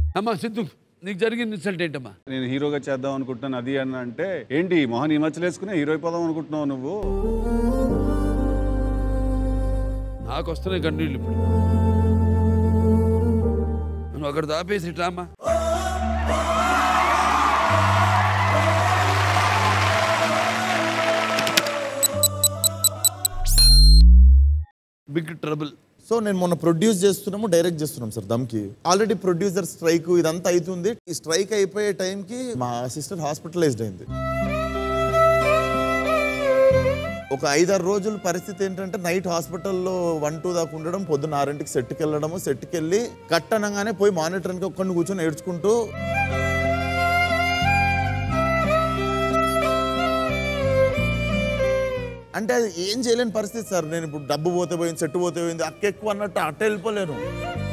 అమ్మా సిద్ధు నీకు జరిగిన ఇన్సల్ట్ ఏంటమ్మా నేను హీరోగా చేద్దాం అనుకుంటున్నాను అది అని అంటే ఏంటి మొహన్ హిమాచల్ వేసుకుని హీరో అయిపోదాం అనుకుంటున్నావు నువ్వు నాకు వస్తున్నాయి కన్నీళ్ళు ఇప్పుడు నువ్వు అక్కడ దాపేసి ఇట్లా అమ్మా బిగ్ ట్రబుల్ సో నేను మొన్న ప్రొడ్యూస్ చేస్తున్నాము డైరెక్ట్ చేస్తున్నాం sir Dhamki already producer strike ఇదంతా అవుతుంది ఈ స్ట్రైక్ అయిపోయే టైంకి మా సిస్టర్ హాస్పిటలైజ్డ్ అయింది ఒక ఐదారు రోజుల పరిస్థితి ఏంటంటే నైట్ హాస్పిటల్లో వన్ టూ దాకా ఉండడం పొద్దున్న ఆరింటికి సెట్కి వెళ్ళడము సెట్కి వెళ్ళి కట్ అనగానే పోయి మానిటర్కి ఒక్కడిని కూర్చొని ఏడ్చుకుంటూ అంటే అది ఏం చేయలేని పరిస్థితి సార్ నేను ఇప్పుడు డబ్బు పోతే పోయింది సెట్ పోతే పోయింది అక్క ఎక్కువ అన్నట్టు అట్ట వెళ్ళిపోలేను